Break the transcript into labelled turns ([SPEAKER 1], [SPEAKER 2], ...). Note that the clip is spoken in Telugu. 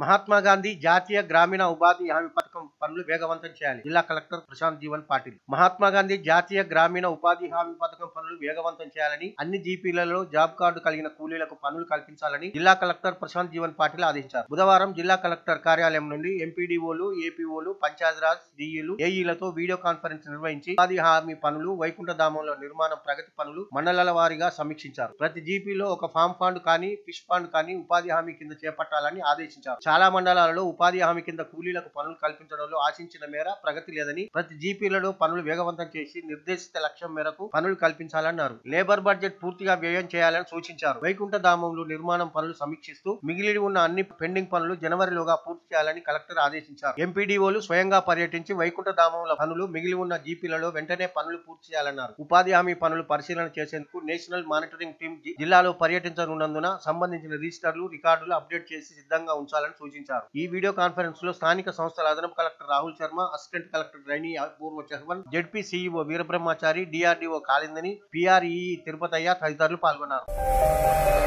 [SPEAKER 1] మహాత్మా గాంధీ జాతీయ గ్రామీణ ఉపాధి హామీ పథకం పనులు వేగవంతం చేయాలి జిల్లా కలెక్టర్ ప్రశాంత్ జీవన్ పాటిల్ మహాత్మా గాంధీ జాతీయ గ్రామీణ ఉపాధి హామీ పథకం పనులు వేగవంతం చేయాలని అన్ని జీపీలలో జాబ్ కార్డు కలిగిన కూలీలకు పనులు కల్పించాలని జిల్లా కలెక్టర్ ప్రశాంత్ జీవన్ పాటిల్ ఆదేశించారు బుధవారం జిల్లా కలెక్టర్ కార్యాలయం నుండి ఎంపీడీఓలు ఏపీఓలు పంచాయతీరాజ్ డిఈలు ఏఈలతో వీడియో కాన్ఫరెన్స్ నిర్వహించి ఉపాధి హామీ పనులు వైకుంఠధామంలో నిర్మాణం ప్రగతి పనులు మండలాల వారీగా సమీక్షించారు ప్రతి జీపీలో ఒక ఫామ్ ఫండ్ కానీ ఫిష్ ఫండ్ కానీ ఉపాధి హామీ కింద చేపట్టాలని ఆదేశించారు చాలా మండలాలలో ఉపాధి హామీ కింద కూలీలకు పనులు కల్పించడంలో ఆశించిన మేర ప్రగతి లేదని ప్రతి జీపీలలో పనులు వేగవంతం చేసి నిర్దేశిత లక్ష్యం మేరకు పనులు కల్పించాలన్నారు లేబర్ బడ్జెట్ పూర్తిగా వ్యయం చేయాలని సూచించారు వైకుంఠ ధామంలో నిర్మాణం పనులు సమీక్షిస్తూ మిగిలి ఉన్న అన్ని పెండింగ్ పనులు జనవరిలోగా పూర్తి చేయాలని కలెక్టర్ ఆదేశించారు ఎంపీడీఓలు స్వయంగా పర్యటించి వైకుంఠ ధామంలో పనులు మిగిలి ఉన్న జీపీలలో వెంటనే పనులు పూర్తి చేయాలన్నారు ఉపాధి హామీ పనులు పరిశీలన చేసేందుకు నేషనల్ మానిటరింగ్ టీం జి- జిల్లాలో పర్యటించనున్నందున సంబంధించిన రిజిస్టర్లు రికార్డులు అప్డేట్ చేసి సిద్ధంగా ఉంచాలని సూచించారు ఈ వీడియో కాన్ఫరెన్స్ లో స్థానిక సంస్థల అదనపు collector Rahul Sharma assistant collector రైని Purva Chavan ZP CEO Veerabrahmachari DRDO కాలిందని పిఆర్ఈ తిరుపతయ్య తదితరులు పాల్గొన్నారు